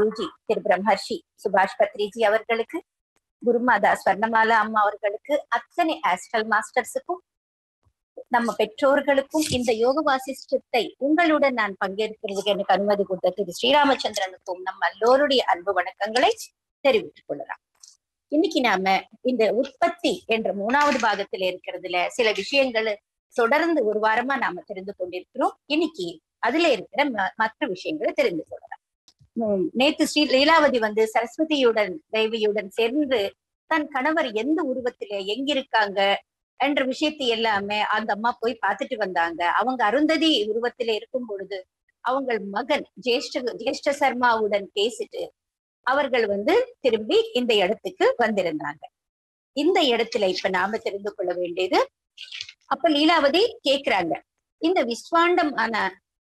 குருஜி திரு பிரம்மர்ஷி சுபாஷ் பத்ரிஜி அவர்களுக்கு குருமாதா ஸ்வர்ணமாலா அம்மா அவர்களுக்கு அத்தனை ஆஸ்ட்ரல் மாஸ்டர்ஸுக்கும் நம்ம பெற்றோர்களுக்கும் இந்த யோக வாசிஷ்டத்தை உங்களுடன் நான் பங்கேற்கிறதுக்கு எனக்கு அனுமதி கொடுத்த திரு ஸ்ரீராமச்சந்திரனுக்கும் நம்ம எல்லோருடைய அன்பு வணக்கங்களை தெரிவித்துக் கொள்ளலாம் இன்னைக்கு நாம இந்த உற்பத்தி என்ற மூணாவது பாகத்துல இருக்கிறதுல சில விஷயங்களை தொடர்ந்து ஒரு வாரமா நாம தெரிந்து கொண்டிருக்கிறோம் இன்னைக்கு அதுல இருக்கிற மற்ற விஷயங்களை தெரிந்து கொள்ளலாம் நேத்து ஸ்ரீ லீலாவதி வந்து சரஸ்வதியுடன் தேவியுடன் சேர்ந்து தன் கணவர் எந்த உருவத்தில எங்கிருக்காங்க என்ற விஷயத்தை எல்லாமே அந்த அம்மா போய் பார்த்துட்டு வந்தாங்க அவங்க அருந்ததி உருவத்தில இருக்கும் பொழுது அவங்க மகன் ஜேஷ்ட ஜேஷ்ட சர்மாவுடன் பேசிட்டு அவர்கள் வந்து திரும்பி இந்த இடத்துக்கு வந்திருந்தாங்க இந்த இடத்துல இப்ப நாம தெரிந்து கொள்ள வேண்டியது அப்ப லீலாவதி கேக்குறாங்க இந்த விஸ்வாண்டம் ஆன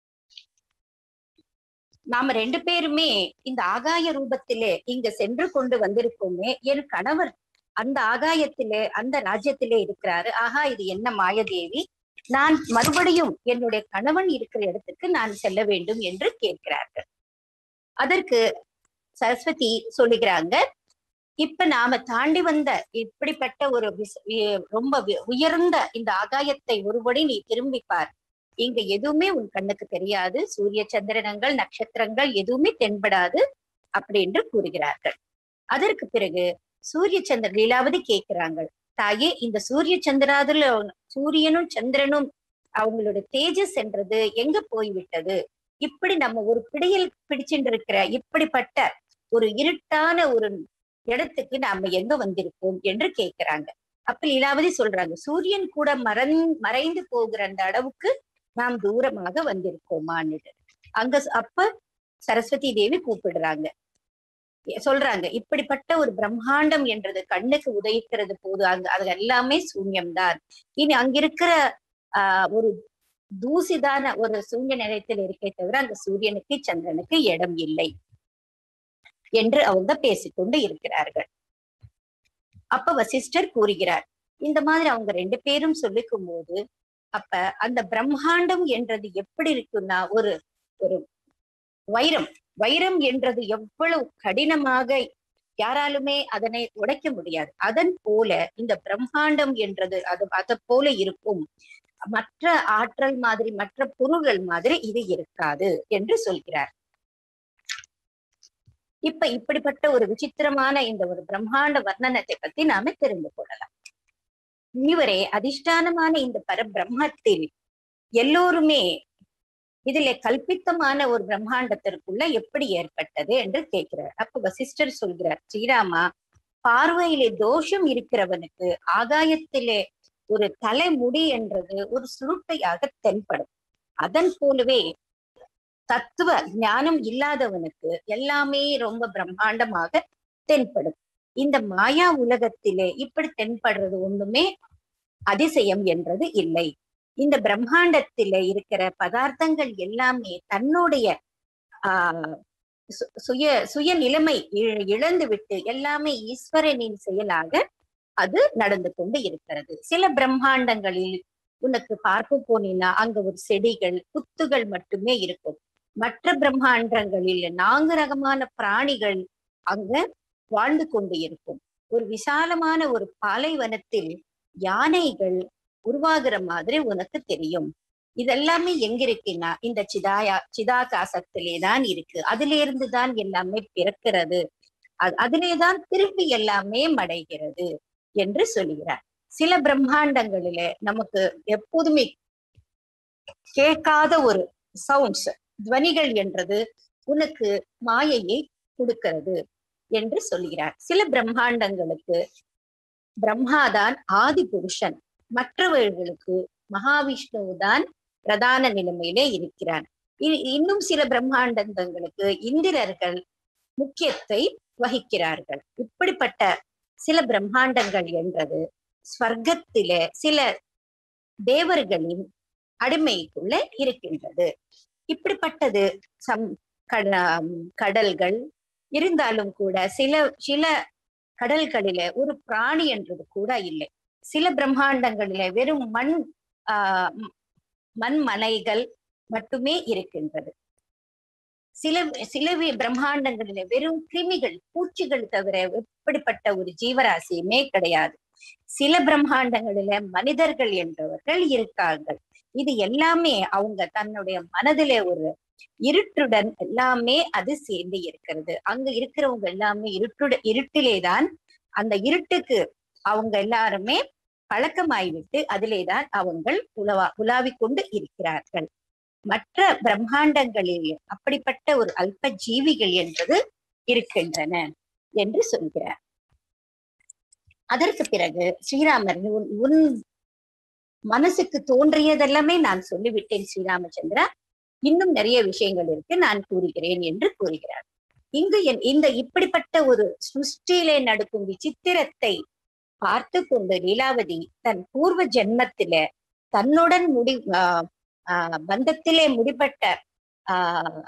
நாம ரெண்டு பேருமே இந்த ஆகாய ரூபத்திலே இங்க சென்று கொண்டு வந்திருக்கோமே என் கணவர் அந்த ஆகாயத்திலே அந்த ராஜ்யத்திலே இருக்கிறாரு ஆகா இது என்ன மாயதேவி நான் மறுபடியும் என்னுடைய கணவன் இருக்கிற இடத்துக்கு நான் செல்ல வேண்டும் என்று கேட்கிறார்கள் அதற்கு சரஸ்வதி சொல்லுகிறாங்க இப்ப நாம தாண்டி வந்த இப்படிப்பட்ட ஒரு ரொம்ப உயர்ந்த இந்த ஆகாயத்தை ஒருபடி நீ திரும்பி பார் இங்க எதுவுமே உன் கண்ணுக்கு தெரியாது சூரிய சந்திரனங்கள் நட்சத்திரங்கள் எதுவுமே தென்படாது அப்படின்னு கூறுகிறார்கள் அதற்கு பிறகு சூரிய சந்திர லீலாவதி கேட்கிறாங்க தாயே இந்த சூரிய சந்திராதுல சூரியனும் சந்திரனும் அவங்களோட தேஜஸ் என்றது எங்க போய்விட்டது இப்படி நம்ம ஒரு பிடியில் பிடிச்சுட்டு இருக்கிற இப்படிப்பட்ட ஒரு இருட்டான ஒரு இடத்துக்கு நாம எங்க வந்திருக்கோம் என்று கேட்கிறாங்க அப்ப லீலாவதி சொல்றாங்க சூரியன் கூட மறந் மறைந்து போகிற அந்த அளவுக்கு நாம் தூரமாக வந்திருக்கோமான்னு அங்க அப்ப சரஸ்வதி தேவி கூப்பிடுறாங்க சொல்றாங்க இப்படிப்பட்ட ஒரு பிரம்மாண்டம் என்றது கண்ணுக்கு உதயிக்கிறது போது அங்க அது எல்லாமே சூன்யம்தான் இனி அங்கிருக்கிற ஆஹ் ஒரு தூசிதான ஒரு சூன்ய நிலையத்தில் இருக்கே தவிர அங்க சூரியனுக்கு சந்திரனுக்கு இடம் இல்லை என்று அவங்க பேசிக்கொண்டு இருக்கிறார்கள் அப்ப வசிஷ்டர் கூறுகிறார் இந்த மாதிரி அவங்க ரெண்டு பேரும் சொல்லிக்கும் போது அப்ப அந்த பிரம்மாண்டம் என்றது எப்படி இருக்குன்னா ஒரு ஒரு வைரம் வைரம் என்றது எவ்வளவு கடினமாக யாராலுமே அதனை உடைக்க முடியாது அதன் போல இந்த பிரம்மாண்டம் என்றது அது அதை போல இருக்கும் மற்ற ஆற்றல் மாதிரி மற்ற பொருள்கள் மாதிரி இது இருக்காது என்று சொல்கிறார் இப்ப இப்படிப்பட்ட ஒரு விசித்திரமான இந்த ஒரு பிரம்மாண்ட வர்ணனத்தை பத்தி நாம தெரிந்து கொள்ளலாம் இவரே அதிஷ்டானமான இந்த பரபிரம்மத்தில் எல்லோருமே இதுல கல்பித்தமான ஒரு பிரம்மாண்டத்திற்குள்ள எப்படி ஏற்பட்டது என்று கேட்கிறார் அப்ப வசிஷ்டர் சொல்கிறார் ஸ்ரீராமா பார்வையிலே தோஷம் இருக்கிறவனுக்கு ஆகாயத்திலே ஒரு தலைமுடி என்றது ஒரு சுருட்டையாக தென்படும் அதன் போலவே தத்துவ ஞானம் இல்லாதவனுக்கு எல்லாமே ரொம்ப பிரம்மாண்டமாக தென்படும் இந்த மாயா உலகத்திலே இப்படி தென்படுறது ஒண்ணுமே அதிசயம் என்றது இல்லை இந்த பிரம்மாண்டத்தில இருக்கிற பதார்த்தங்கள் எல்லாமே தன்னுடைய ஆஹ் சுய சுய நிலைமை இழந்து விட்டு எல்லாமே ஈஸ்வரனின் செயலாக அது நடந்து கொண்டு இருக்கிறது சில பிரம்மாண்டங்களில் உனக்கு பார்க்க போனீங்கன்னா அங்க ஒரு செடிகள் புத்துகள் மட்டுமே இருக்கும் மற்ற பிரம்மாண்டங்களில் நான்கு ரகமான பிராணிகள் அங்க வாழ்ந்து கொண்டு இருக்கும் ஒரு விசாலமான ஒரு பாலைவனத்தில் யானைகள் உருவாகிற மாதிரி உனக்கு தெரியும் இதெல்லாமே எங்க இருக்குன்னா இந்த சிதாயா சிதாகாசத்திலே தான் இருக்கு அதுல இருந்து தான் எல்லாமே பிறக்கிறது அதிலேதான் திருப்பி எல்லாமே மடைகிறது என்று சொல்கிறார் சில பிரம்மாண்டங்களில நமக்கு எப்போதுமே கேட்காத ஒரு சவுண்ட்ஸ் துவனிகள் என்றது உனக்கு மாயையை கொடுக்கிறது என்று சொல்கிறார் சில பிரம்மாண்டங்களுக்கு பிரம்மாதான் ஆதி புருஷன் மற்றவர்களுக்கு மகாவிஷ்ணுவு தான் பிரதான நிலைமையிலே இருக்கிறான் இன்னும் சில பிரம்மாண்டங்களுக்கு இந்திரர்கள் முக்கியத்தை வகிக்கிறார்கள் இப்படிப்பட்ட சில பிரம்மாண்டங்கள் என்றது ஸ்வர்க்கத்தில சில தேவர்களின் அடிமைக்குள்ள இருக்கின்றது இப்படிப்பட்டது சம் கடல்கள் இருந்தாலும் கூட சில சில கடல்களில ஒரு பிராணி என்றது கூட இல்லை சில பிரம்மாண்டங்களில வெறும் மண் ஆஹ் மண் மலைகள் மட்டுமே இருக்கின்றது சில சில வி- பிரம்மாண்டங்களில வெறும் கிருமிகள் பூச்சிகள் தவிர எப்படிப்பட்ட ஒரு ஜீவராசியுமே கிடையாது சில பிரம்மாண்டங்களில மனிதர்கள் என்றவர்கள் இருக்கார்கள் இது எல்லாமே அவங்க தன்னுடைய மனதிலே ஒரு இருட்டுடன் எல்லாமே அது சேர்ந்து இருக்கிறது அங்க இருக்கிறவங்க எல்லாமே இருட்டுட இருட்டிலேதான் அந்த இருட்டுக்கு அவங்க எல்லாருமே பழக்கமாய்விட்டு அதிலேதான் அவங்கள் உலவா உலாவிக் கொண்டு இருக்கிறார்கள் மற்ற பிரம்மாண்டங்களில் அப்படிப்பட்ட ஒரு அல்ப ஜீவிகள் என்பது இருக்கின்றன என்று சொல்கிறார் அதற்கு பிறகு ஸ்ரீராமர் உன் உன் மனசுக்கு தோன்றியதெல்லாமே நான் சொல்லிவிட்டேன் ஸ்ரீராமச்சந்திரா இன்னும் நிறைய விஷயங்கள் இருக்கு நான் கூறுகிறேன் என்று கூறுகிறார் இங்கு என் இந்த இப்படிப்பட்ட ஒரு சிருஷ்டியிலே நடக்கும் விசித்திரத்தை பார்த்து கொண்டு லீலாவதி தன் பூர்வ ஜென்மத்தில தன்னுடன் முடி ஆஹ் ஆஹ் பந்தத்திலே முடிபட்ட ஆஹ்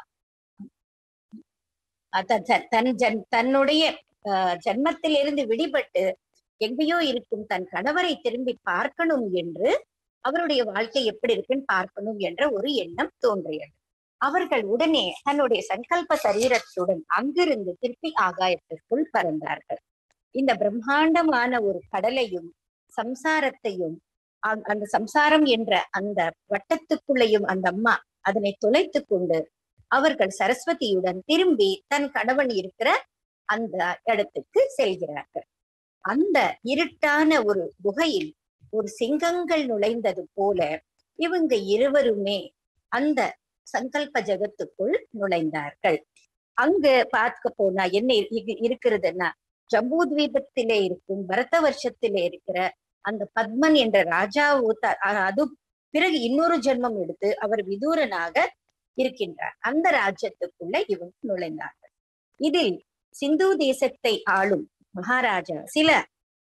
அத- த- தன் ஜன் தன்னுடைய ஆஹ் ஜன்மத்திலிருந்து விடுபட்டு எங்கேயோ இருக்கும் தன் கணவரை திரும்பி பார்க்கணும் என்று அவருடைய வாழ்க்கை எப்படி இருக்குன்னு பார்க்கணும் என்ற ஒரு எண்ணம் தோன்றியது அவர்கள் உடனே தன்னுடைய சங்கல்ப சரீரத்துடன் அங்கிருந்து திருப்பி ஆகாயத்திற்குள் பறந்தார்கள் இந்த பிரம்மாண்டமான ஒரு கடலையும் சம்சாரத்தையும் அ- அந்த சம்சாரம் என்ற அந்த வட்டத்துக்குள்ளேயும் அந்த அம்மா அதனை தொலைத்து கொண்டு அவர்கள் சரஸ்வதியுடன் திரும்பி தன் கணவன் இருக்கிற அந்த இடத்துக்கு செல்கிறார்கள் அந்த இருட்டான ஒரு குகையில் ஒரு சிங்கங்கள் நுழைந்தது போல இவங்க இருவருமே அந்த சங்கல்ப ஜகத்துக்குள் நுழைந்தார்கள் அங்க பார்க்க போனா என்ன இரு- இருக்கிறதுன்னா ஜம்பூ தீபத்திலே இருக்கும் பரத வருஷத்திலே இருக்கிற அந்த பத்மன் என்ற ராஜா அது பிறகு இன்னொரு ஜென்மம் எடுத்து அவர் விதூரனாக இருக்கின்றார் அந்த ராஜ்யத்துக்குள்ள இவங்க நுழைந்தார்கள் இதில் சிந்து தேசத்தை ஆளும் மகாராஜா சில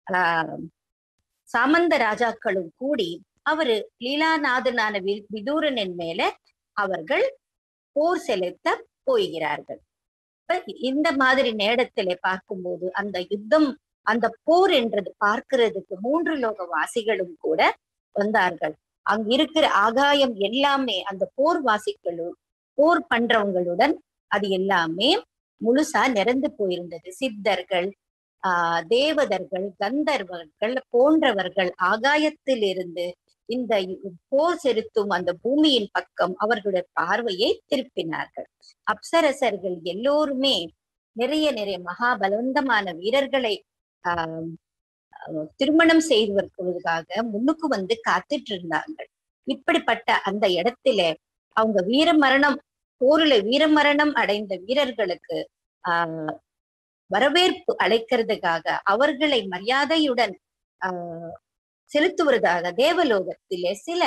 ஆஹ் சாமந்த ராஜாக்களும் கூடி அவரு லீலாநாதனான வி- விதூரனின் மேல அவர்கள் போர் செலுத்த போகிறார்கள் இப்ப இந்த மாதிரி நேரத்திலே பார்க்கும்போது அந்த யுத்தம் அந்த போர் என்றது பார்க்கிறதுக்கு மூன்று லோக வாசிகளும் கூட வந்தார்கள் அங்க இருக்கிற ஆகாயம் எல்லாமே அந்த போர் வாசிகளும் போர் பண்றவங்களுடன் அது எல்லாமே முழுசா நிறந்து போயிருந்தது சித்தர்கள் ஆஹ் தேவதர்கள் கந்தர்வர்கள் போன்றவர்கள் ஆகாயத்திலிருந்து இந்த போர் செலுத்தும் அந்த பூமியின் பக்கம் அவர்களுடைய பார்வையை திருப்பினார்கள் அப்சரசர்கள் எல்லோருமே நிறைய நிறைய மகாபலவந்தமான வீரர்களை ஆஹ் ஆஹ் திருமணம் செய்வதற்காக முன்னுக்கு வந்து காத்துட்டு இருந்தாங்க இப்படிப்பட்ட அந்த இடத்துல அவங்க வீர மரணம் போரில வீரமரணம் அடைந்த வீரர்களுக்கு ஆஹ் வரவேற்பு அழைக்கிறதுக்காக அவர்களை மரியாதையுடன் ஆஹ் செலுத்துவதாக தேவலோகத்திலே சில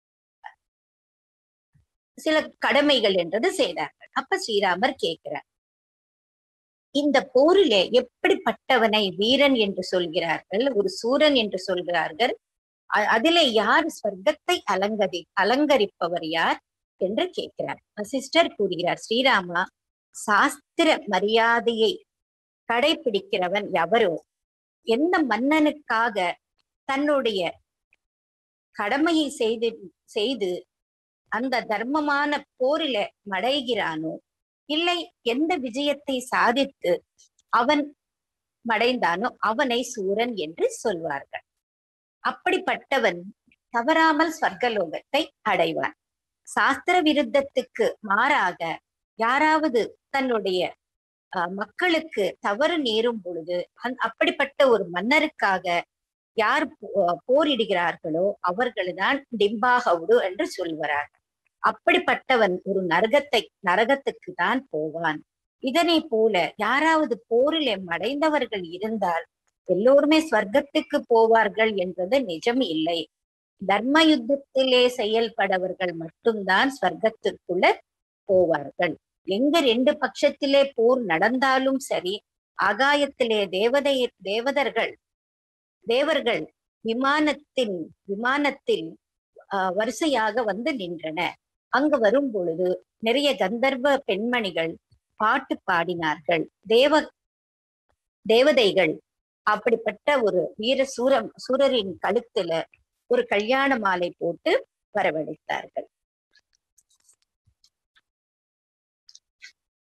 சில கடமைகள் என்றது செய்தார்கள் அப்ப ஸ்ரீராமர் கேட்கிறார் இந்த போரிலே எப்படிப்பட்டவனை வீரன் என்று சொல்கிறார்கள் ஒரு சூரன் என்று சொல்கிறார்கள் அ- அதிலே யார் ஸ்வர்க்கத்தை அலங்கரி அலங்கரிப்பவர் யார் என்று கேட்கிறார் வசிஷ்டர் கூறுகிறார் ஸ்ரீராமா சாஸ்திர மரியாதையை கடைபிடிக்கிறவன் எவரோ எந்த மன்னனுக்காக தன்னுடைய கடமையை செய்து செய்து அந்த தர்மமான போரில மடைகிறானோ இல்லை எந்த விஜயத்தை சாதித்து அவன் மடைந்தானோ அவனை சூரன் என்று சொல்வார்கள் அப்படிப்பட்டவன் தவறாமல் ஸ்வர்கலோகத்தை அடைவான் சாஸ்திர விருத்தத்துக்கு மாறாக யாராவது தன்னுடைய அஹ், மக்களுக்கு தவறு நேரும் பொழுது அந்- அப்படிப்பட்ட ஒரு மன்னருக்காக யார் போ- போரிடுகிறார்களோ அவர்கள்தான் டிம்பாகவுடு என்று சொல்கிறார்கள் அப்படிப்பட்டவன் ஒரு நரகத்தை நரகத்துக்கு தான் போவான் இதனை போல யாராவது போரிலே மடைந்தவர்கள் இருந்தால் எல்லோருமே ஸ்வர்க்கத்துக்கு போவார்கள் என்பது நிஜம் இல்லை தர்ம யுத்தத்திலே செயல்படவர்கள் மட்டும்தான் ஸ்வர்க்கத்திற்குள்ள போவார்கள் எங்க ரெண்டு பட்சத்திலே போர் நடந்தாலும் சரி ஆகாயத்திலே தேவதை தேவதர்கள் தேவர்கள் விமானத்தின் விமானத்தில் ஆஹ் வரிசையாக வந்து நின்றன அங்கு வரும் பொழுது நிறைய கந்தர்வ பெண்மணிகள் பாட்டு பாடினார்கள் தேவ தேவதைகள் அப்படிப்பட்ட ஒரு வீர சூரம் சூரரின் கழுத்துல ஒரு கல்யாண மாலை போட்டு வரவழைத்தார்கள்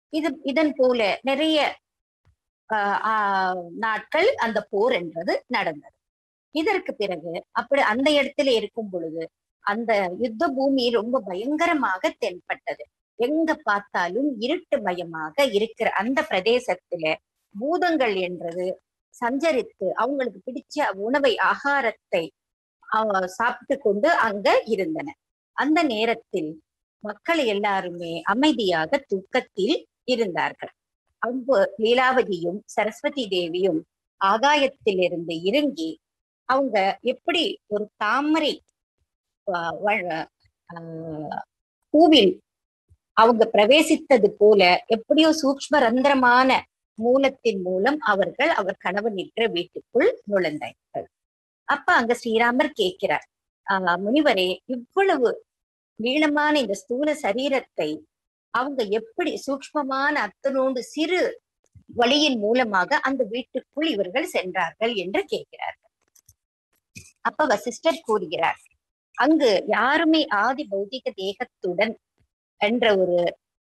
இது இதன் போல நிறைய ஆஹ் ஆஹ் நாட்கள் அந்த போர் என்றது நடந்தது இதற்கு பிறகு அப்படி அந்த இடத்துல இருக்கும் பொழுது அந்த யுத்த பூமி ரொம்ப பயங்கரமாக தென்பட்டது எங்க பார்த்தாலும் இருட்டு மயமாக இருக்கிற அந்த பிரதேசத்துல பூதங்கள் என்றது சஞ்சரித்து அவங்களுக்கு பிடிச்ச உணவை ஆகாரத்தை அவ- சாப்பிட்டு கொண்டு அங்க இருந்தன அந்த நேரத்தில் மக்கள் எல்லாருமே அமைதியாக தூக்கத்தில் இருந்தார்கள் அம்பு லீலாவதியும் சரஸ்வதி தேவியும் ஆகாயத்திலிருந்து இறங்கி அவங்க எப்படி ஒரு தாமரை ஆஹ் வ- ஆஹ் பூவில் அவங்க பிரவேசித்தது போல எப்படியோ சூக்ஷ்ம ரந்திரமான மூலத்தின் மூலம் அவர்கள் அவர் கணவன் நிற்கிற வீட்டுக்குள் நுழைந்தார்கள் அப்ப அங்க ஸ்ரீராமர் கேட்கிறார் ஆஹ் முனிவரே இவ்வளவு நீளமான இந்த ஸ்தூல சரீரத்தை அவங்க எப்படி சூக்ஷ்மமான அத்தனோண்டு சிறு வழியின் மூலமாக அந்த வீட்டுக்குள் இவர்கள் சென்றார்கள் என்று கேட்கிறார்கள் அப்ப வசிஷ்டர் கூறுகிறார் அங்கு யாருமே ஆதி பௌதிக தேகத்துடன் என்ற ஒரு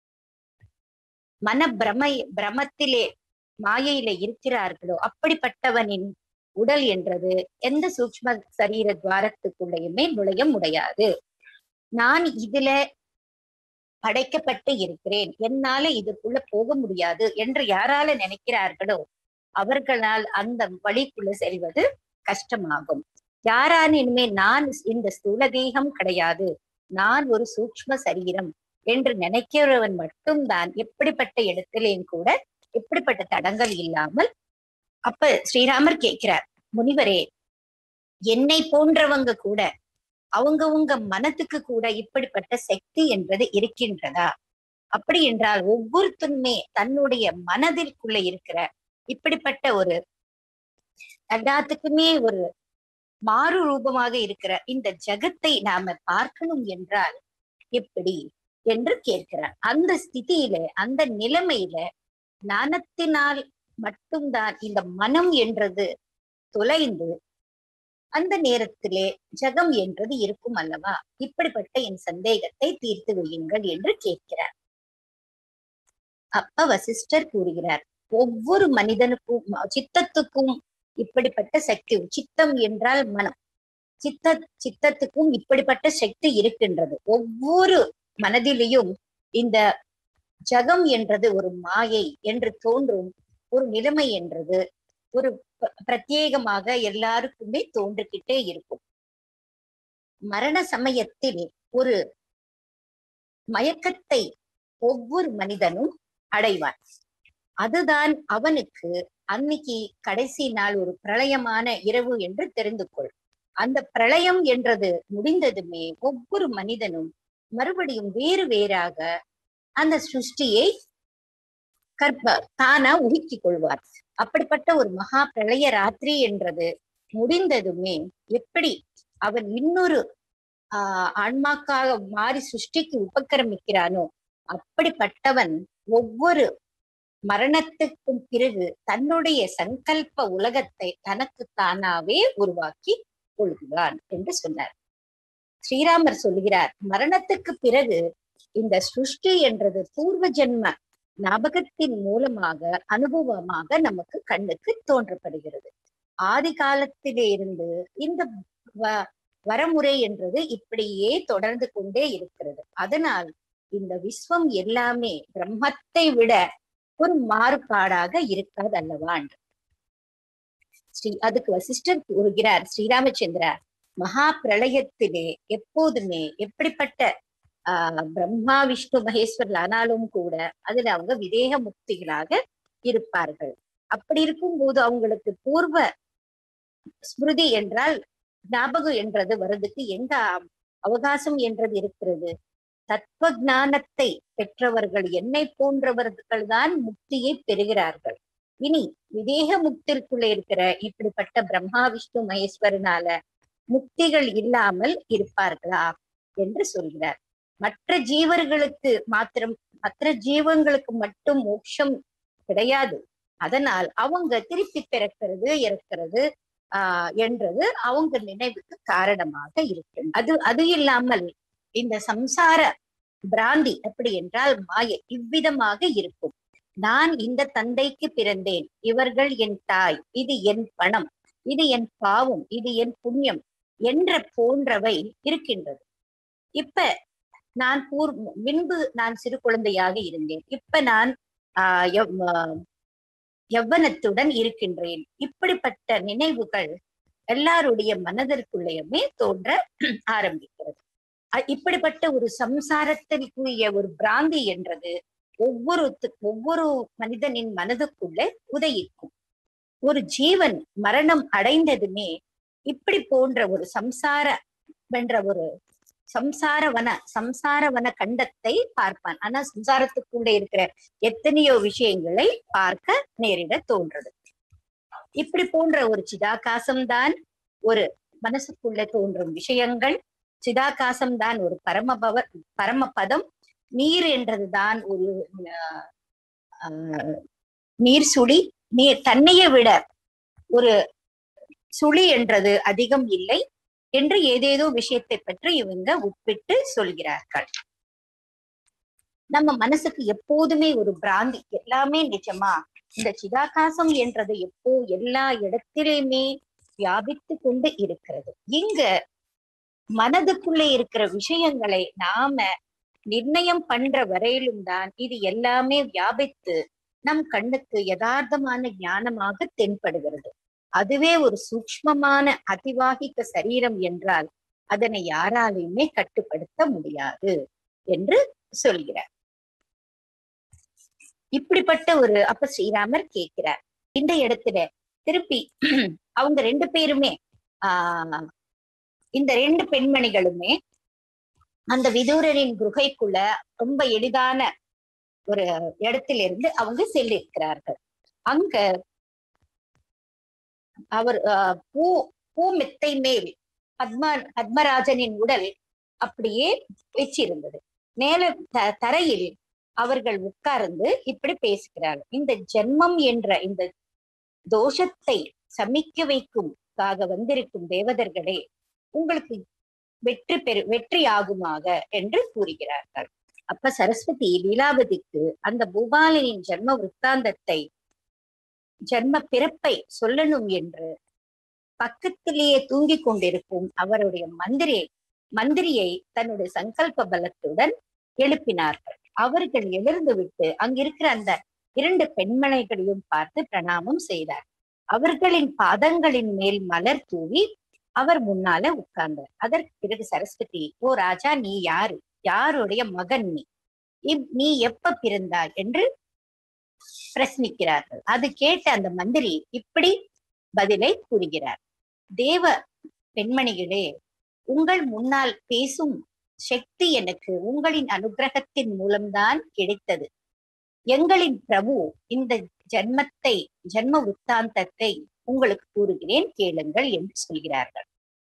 மன பிரமை பிரமத்திலே மாயையில இருக்கிறார்களோ அப்படிப்பட்டவனின் உடல் என்றது எந்த சூக்ஷ்ம சரீர துவாரத்துக்குள்ளேயுமே நுழைய முடியாது நான் இதுல படைக்கப்பட்டு இருக்கிறேன் என்னால இதுக்குள்ள போக முடியாது என்று யாரால நினைக்கிறார்களோ அவர்களால் அந்த வழிக்குள்ள செல்வது கஷ்டமாகும் யாரான இனிமே நான் இந்த ஸ்தூல தேகம் கிடையாது நான் ஒரு சூக்ஷ்ம சரீரம் என்று நினைக்கிறவன் மட்டும்தான் எப்படிப்பட்ட இடத்திலேயும் கூட எப்படிப்பட்ட தடங்கள் இல்லாமல் அப்ப ஸ்ரீராமர் கேட்கிறார் முனிவரே என்னை போன்றவங்க கூட அவங்கவங்க மனத்துக்கு கூட இப்படிப்பட்ட சக்தி என்பது இருக்கின்றதா அப்படி என்றால் ஒவ்வொருத்தருமே தன்னுடைய மனதிற்குள்ள இருக்கிற இப்படிப்பட்ட ஒரு எல்லாத்துக்குமே ஒரு மாறு ரூபமாக இருக்கிற இந்த ஜகத்தை நாம பார்க்கணும் என்றால் எப்படி என்று கேட்கிறார் அந்த ஸ்திதியில அந்த நிலைமையில ஞானத்தினால் மட்டும்தான் இந்த மனம் என்றது தொலைந்து அந்த நேரத்திலே ஜகம் என்றது இருக்கும் அல்லவா இப்படிப்பட்ட என் சந்தேகத்தை தீர்த்து வையுங்கள் என்று கேட்கிறார் அப்ப வசிஷ்டர் கூறுகிறார் ஒவ்வொரு மனிதனுக்கும் சித்தத்துக்கும் இப்படிப்பட்ட சக்தி சித்தம் என்றால் மனம் சித்த சித்தத்துக்கும் இப்படிப்பட்ட சக்தி இருக்கின்றது ஒவ்வொரு மனதிலேயும் இந்த ஜகம் என்றது ஒரு மாயை என்று தோன்றும் ஒரு நிலைமை என்றது ஒரு ப- பிரத்யேகமாக எல்லாருக்குமே தோன்றிக்கிட்டே இருக்கும் மரண சமயத்தில் ஒரு மயக்கத்தை ஒவ்வொரு மனிதனும் அடைவான் அதுதான் அவனுக்கு அன்னைக்கு கடைசி நாள் ஒரு பிரளயமான இரவு என்று தெரிந்து கொள் அந்த பிரளயம் என்றது முடிந்ததுமே ஒவ்வொரு மனிதனும் மறுபடியும் வேறு வேறாக அந்த சிருஷ்டியை கற்ப தானா உருக்கிக் கொள்வார் அப்படிப்பட்ட ஒரு மகா பிரளய ராத்திரி என்றது முடிந்ததுமே எப்படி அவன் இன்னொரு ஆஹ் ஆன்மாக்காக மாறி சிருஷ்டிக்கு உபக்கிரமிக்கிறானோ அப்படிப்பட்டவன் ஒவ்வொரு மரணத்துக்கும் பிறகு தன்னுடைய சங்கல்ப உலகத்தை தனக்கு தானாவே உருவாக்கி கொள்கிறான் என்று சொன்னார் ஸ்ரீராமர் சொல்கிறார் மரணத்துக்கு பிறகு இந்த சிருஷ்டி என்றது பூர்வ ஜென்ம ஞாபகத்தின் மூலமாக அனுபவமாக நமக்கு கண்ணுக்கு தோன்றப்படுகிறது ஆதி காலத்திலே இருந்து இந்த வ- வரமுறை என்றது இப்படியே தொடர்ந்து கொண்டே இருக்கிறது அதனால் இந்த விஸ்வம் எல்லாமே பிரம்மத்தை விட ஒரு மாறுபாடாக இருக்காது அல்லவா என்று. ஸ்ரீ அதுக்கு வசிஷ்டர் கூறுகிறார் ஸ்ரீராமச்சந்திரா மகா பிரளயத்திலே எப்போதுமே எப்படிப்பட்ட ஆஹ் பிரம்மா விஷ்ணு மகேஸ்வரர் ஆனாலும் கூட அதுல அவங்க விதேக முக்திகளாக இருப்பார்கள் அப்படி இருக்கும்போது அவங்களுக்கு பூர்வ ஸ்மிருதி என்றால் ஞாபகம் என்றது வர்றதுக்கு எங்க அவ- அவகாசம் என்றது இருக்கிறது தத்துவ ஞானத்தை பெற்றவர்கள் என்னை போன்றவர்கள் தான் முக்தியை பெறுகிறார்கள் இனி விதேக முக்திற்குள்ள இருக்கிற இப்படிப்பட்ட பிரம்மா விஷ்ணு மகேஸ்வரனால முக்திகள் இல்லாமல் இருப்பார்களா என்று சொல்கிறார் மற்ற ஜீவர்களுக்கு மாத்திரம் மற்ற ஜீவங்களுக்கு மட்டும் மோட்சம் கிடையாது அதனால் அவங்க திருப்பி பிறக்கிறது இறக்கிறது ஆஹ் என்றது அவங்க நினைவுக்கு காரணமாக இருக்கு அது அது இல்லாமல் இந்த சம்சார பிராந்தி அப்படி என்றால் மாயை இவ்விதமாக இருக்கும் நான் இந்த தந்தைக்கு பிறந்தேன் இவர்கள் என் தாய் இது என் பணம் இது என் பாவம் இது என் புண்ணியம் என்ற போன்றவை இருக்கின்றது இப்ப நான் பூர் முன்பு நான் சிறு குழந்தையாக இருந்தேன் இப்ப நான் ஆஹ் எவ்- ஆஹ் யவ்வனத்துடன் இருக்கின்றேன் இப்படிப்பட்ட நினைவுகள் எல்லாருடைய மனதிற்குள்ளேயுமே தோன்ற ஆரம்பிக்கிறது அ- இப்படிப்பட்ட ஒரு சம்சாரத்திற்குரிய ஒரு பிராந்தி என்றது ஒவ்வொரு ஒவ்வொரு மனிதனின் மனதுக்குள்ளே உதயிக்கும் ஒரு ஜீவன் மரணம் அடைந்ததுமே இப்படி போன்ற ஒரு சம்சார என்ற ஒரு சம்சாரவன சம்சாரவன கண்டத்தை பார்ப்பான் ஆனா சம்சாரத்துக்குள்ளே இருக்கிற எத்தனையோ விஷயங்களை பார்க்க நேரிட தோன்றது இப்படி போன்ற ஒரு சிதாகாசம்தான் ஒரு மனசுக்குள்ள தோன்றும் விஷயங்கள் சிதாகாசம் தான் ஒரு பரமபவ பரமபதம் நீர் என்றதுதான் ஒரு ஆஹ், ஆஹ், நீர் சுழி நீர் தன்னையை விட ஒரு சுழி என்றது அதிகம் இல்லை என்று ஏதேதோ விஷயத்தை பற்றி இவங்க உட்பிட்டு சொல்கிறார்கள் நம்ம மனசுக்கு எப்போதுமே ஒரு பிராந்தி எல்லாமே நிஜமா இந்த சிதாகாசம் என்றது எப்போ எல்லா இடத்திலுமே வியாபித்து கொண்டு இருக்கிறது இங்க மனதுக்குள்ளே இருக்கிற விஷயங்களை நாம நிர்ணயம் பண்ற வரையிலும் தான் இது எல்லாமே வியாபித்து நம் கண்ணுக்கு யதார்த்தமான ஞானமாக தென்படுகிறது அதுவே ஒரு சூக்ஷ்மமான அதிவாகிக்க சரீரம் என்றால் அதனை யாராலையுமே கட்டுப்படுத்த முடியாது என்று சொல்கிறார் இப்படிப்பட்ட ஒரு அப்ப ஸ்ரீராமர் கேட்கிறார் இந்த இடத்துல திருப்பி அவங்க ரெண்டு பேருமே ஆஹ் இந்த ரெண்டு பெண்மணிகளுமே அந்த விதூரரின் குகைக்குள்ள ரொம்ப எளிதான ஒரு இடத்திலிருந்து அவங்க செல்லிருக்கிறார்கள் அங்க அவர் ஆஹ், பூ பூ மெத்தை மேல் பத்ம பத்மராஜனின் உடல் அப்படியே வச்சிருந்தது மேல த- தரையில் அவர்கள் உட்கார்ந்து இப்படி பேசுகிறார்கள் இந்த ஜென்மம் என்ற இந்த தோஷத்தை சமிக்க வைக்கும்காக வந்திருக்கும் தேவதர்களே உங்களுக்கு வெற்றி பெரு வெற்றி ஆகுமாக என்று கூறுகிறார்கள் அப்ப சரஸ்வதி லீலாவதிக்கு அந்த பூபாலனின் ஜென்ம விற்த்தாந்தத்தை ஜென்ம பிறப்பை சொல்லணும் என்று பக்கத்திலேயே தூங்கிக் கொண்டிருக்கும் அவருடைய மந்திரி மந்திரியை தன்னுடைய சங்கல்ப பலத்துடன் எழுப்பினார்கள் அவர்கள் எழுந்து விட்டு அங்கிருக்கிற அந்த இரண்டு பெண்மணிகளையும் பார்த்து பிரணாமம் செய்தார் அவர்களின் பாதங்களின் மேல் மலர் தூவி அவர் முன்னால உட்கார்ந்தார் அதற்கு பிறகு சரஸ்வதி ஓ ராஜா நீ யாரு யாருடைய மகன் நீ இப்- நீ எப்ப பிறந்தாய் என்று பிரశ్னிக்கிறார்கள் அது கேட்ட அந்த மந்திரி இப்படி பதிலை கூறுகிறார் தேவ பெண்மணிகளே உங்கள் முன்னால் பேசும் சக்தி எனக்கு உங்களின் அனுகிரகத்தின் மூலம்தான் கிடைத்தது எங்களின் பிரபு இந்த ஜன்மத்தை ஜன்ம உத்தாந்தத்தை உங்களுக்கு கூறுகிறேன் கேளுங்கள் என்று சொல்கிறார்கள்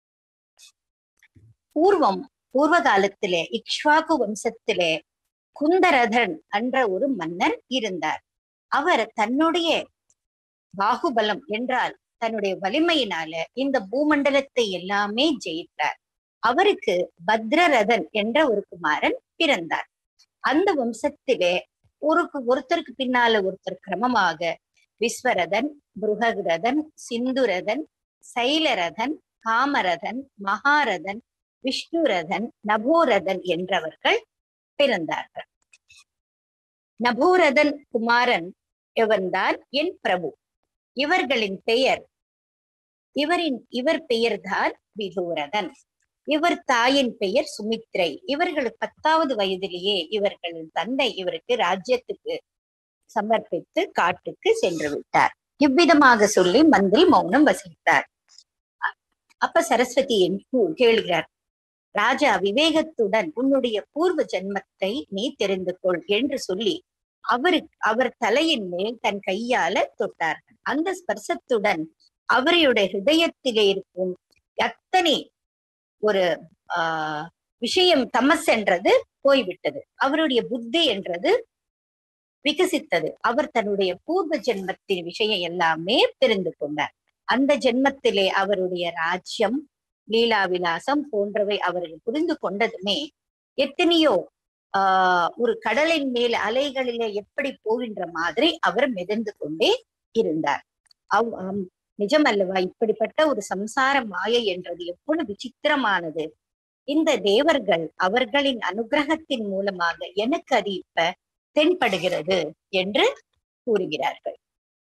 பூர்வம் பூர்வ காலத்திலே இக்ஷ்வாகு வம்சத்திலே குந்தரதன் என்ற ஒரு மன்னர் இருந்தார் அவர் தன்னுடைய பாகுபலம் என்றால் தன்னுடைய வலிமையினால இந்த பூமண்டலத்தை எல்லாமே ஜெயித்தார் அவருக்கு பத்ரரதன் என்ற ஒரு குமாரன் பிறந்தார் அந்த வம்சத்திலே ஒரு ஒருத்தருக்கு பின்னால ஒருத்தர் கிரமமாக விஸ்வரதன் புருகரதன் சிந்துரதன் சைலரதன் காமரதன் மகாரதன் விஷ்ணுரதன் நபோரதன் என்றவர்கள் பிறந்தார்கள் நபோரதன் குமாரன் இவன்தான் என் பிரபு இவர்களின் பெயர் இவரின் இவர் பெயர்தான் விதூரதன் இவர் தாயின் பெயர் சுமித்ரை இவர்கள் பத்தாவது வயதிலேயே இவர்களின் தந்தை இவருக்கு ராஜ்யத்துக்கு சமர்ப்பித்து காட்டுக்கு சென்று விட்டார் இவ்விதமாக சொல்லி மந்திரி மௌனம் வசித்தார் அப்ப சரஸ்வதி கேளுகிறார் ராஜா விவேகத்துடன் உன்னுடைய பூர்வ ஜென்மத்தை நீ தெரிந்து கொள் என்று சொல்லி அவருக்கு அவர் தலையின் மேல் தன் கையால தொட்டார்கள் அந்த ஸ்பர்சத்துடன் அவருடைய ஹிருதயத்திலே இருக்கும் அத்தனை ஒரு ஆஹ் விஷயம் தமஸ் என்றது போய்விட்டது அவருடைய புத்தி என்றது விகசித்தது அவர் தன்னுடைய பூர்வ ஜென்மத்தின் விஷயம் எல்லாமே தெரிந்து கொண்டார் அந்த ஜென்மத்திலே அவருடைய ராஜ்யம் லீலா விலாசம் போன்றவை அவர்கள் புரிந்து கொண்டதுமே எத்தனையோ ஆஹ் ஒரு கடலின் மேல் அலைகளிலே எப்படி போகின்ற மாதிரி அவர் மிதந்து கொண்டே இருந்தார் அவ் ஆம், நிஜமல்லவா இப்படிப்பட்ட ஒரு சம்சார மாயை என்றது எவ்வளவு விசித்திரமானது இந்த தேவர்கள் அவர்களின் அனுகிரகத்தின் மூலமாக எனக்கு அது இப்ப தென்படுகிறது என்று கூறுகிறார்கள்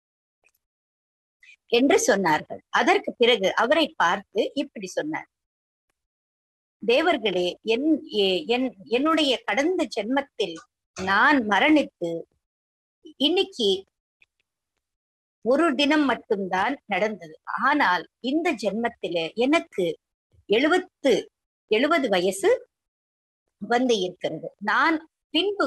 என்று சொன்னார்கள் அதற்கு பிறகு அவரை பார்த்து இப்படி சொன்னார் தேவர்களே என் எ- என் என்னுடைய கடந்த ஜென்மத்தில் நான் மரணித்து இன்னைக்கு ஒரு தினம் மட்டும்தான் நடந்தது ஆனால் இந்த ஜென்மத்தில எனக்கு எழுபத்து எழுபது வயசு வந்து இருக்கிறது நான் பின்பு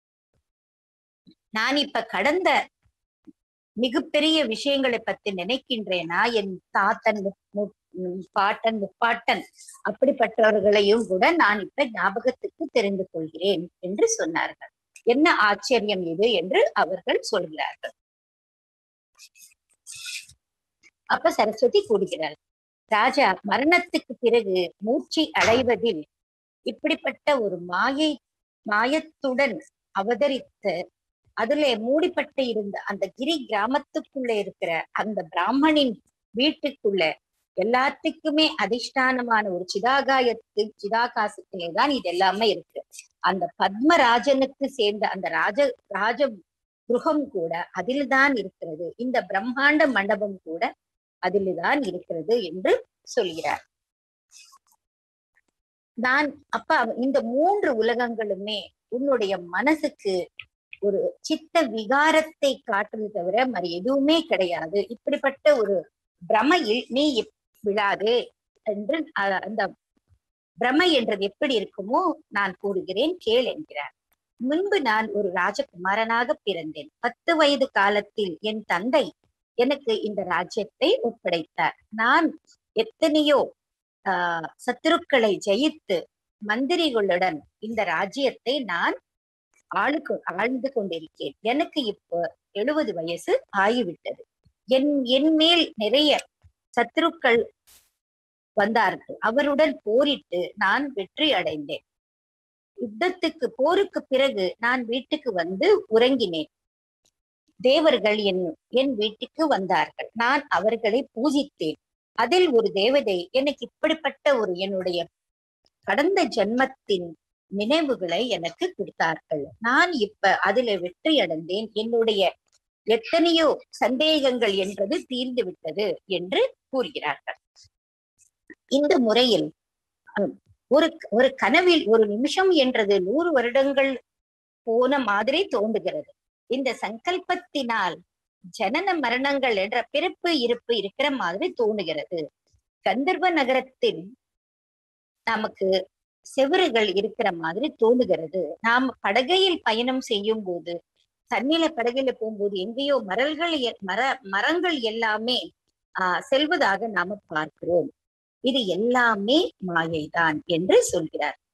நான் இப்ப கடந்த மிகப்பெரிய விஷயங்களை பத்தி நினைக்கின்றேனா என் தாத்தன் முப்- முப்- உம் பாட்டன் முப்பாட்டன் அப்படிப்பட்டவர்களையும் கூட நான் இப்ப ஞாபகத்துக்கு தெரிந்து கொள்கிறேன் என்று சொன்னார்கள் என்ன ஆச்சரியம் இது என்று அவர்கள் சொல்கிறார்கள் அப்ப சரஸ்வதி கூறுகிறார் ராஜா மரணத்துக்கு பிறகு மூச்சை அடைவதில் இப்படிப்பட்ட ஒரு மாயை மாயத்துடன் அவதரித்த அதுல மூடிப்பட்டு இருந்த அந்த கிரி கிராமத்துக்குள்ள இருக்கிற அந்த பிராமணின் வீட்டுக்குள்ள எல்லாத்துக்குமே அதிஷ்டானமான ஒரு சிதாகாயத்து சிதாகாசத்திலே தான் இது எல்லாமே இருக்கு அந்த பத்மராஜனுக்கு சேர்ந்த அந்த ராஜ ராஜ குருகம் கூட அதில்தான் இருக்கிறது இந்த பிரம்மாண்ட மண்டபம் கூட அதில்தான் இருக்கிறது என்று சொல்கிறார் நான் அப்ப அவ- இந்த மூன்று உலகங்களுமே உன்னுடைய மனசுக்கு ஒரு சித்த விகாரத்தை காட்டுறது தவிர மறு எதுவுமே கிடையாது இப்படிப்பட்ட ஒரு பிரமையில் நீ இப்- விழாதே என்று அ- அந்த பிரமை என்றது எப்படி இருக்குமோ நான் கூறுகிறேன் கேள் என்கிறார் முன்பு நான் ஒரு ராஜகுமாரனாக பிறந்தேன் பத்து வயது காலத்தில் என் தந்தை எனக்கு இந்த ராஜ்யத்தை ஒப்படைத்தார் நான் எத்தனையோ ஆஹ் சத்துருக்களை ஜெயித்து மந்திரிகளுடன் இந்த ராஜ்யத்தை நான் ஆளுக்கு ஆழ்ந்து கொண்டிருக்கேன் எனக்கு இப்போ எழுபது வயசு ஆகிவிட்டது என் என் மேல் நிறைய சத்துருக்கள் வந்தார்கள் அவருடன் போரிட்டு நான் வெற்றி அடைந்தேன் யுத்தத்துக்கு போருக்கு பிறகு நான் வீட்டுக்கு வந்து உறங்கினேன் தேவர்கள் என் என் வீட்டுக்கு வந்தார்கள் நான் அவர்களை பூஜித்தேன் அதில் ஒரு தேவதை எனக்கு இப்படிப்பட்ட ஒரு என்னுடைய கடந்த ஜென்மத்தின் நினைவுகளை எனக்கு கொடுத்தார்கள் நான் இப்ப அதுல வெற்றி அடைந்தேன் என்னுடைய எத்தனையோ சந்தேகங்கள் என்பது தீர்ந்து விட்டது என்று கூறுகிறார்கள் இந்த முறையில் அஹ், ஒரு ஒரு கனவில் ஒரு நிமிஷம் என்றது நூறு வருடங்கள் போன மாதிரி தோன்றுகிறது இந்த சங்கல்பத்தினால் ஜனன மரணங்கள் என்ற பிறப்பு இருப்பு இருக்கிற மாதிரி தோணுகிறது கந்தர்வ நகரத்தில் நமக்கு செவறுகள் இருக்கிற மாதிரி தோணுகிறது நாம் படகையில் பயணம் செய்யும் போது தண்ணில படகுல போகும்போது எங்கேயோ மரல்கள் எ- மர மரங்கள் எல்லாமே ஆஹ் செல்வதாக நாம பார்க்கிறோம் இது எல்லாமே மாயைதான் என்று சொல்கிறார்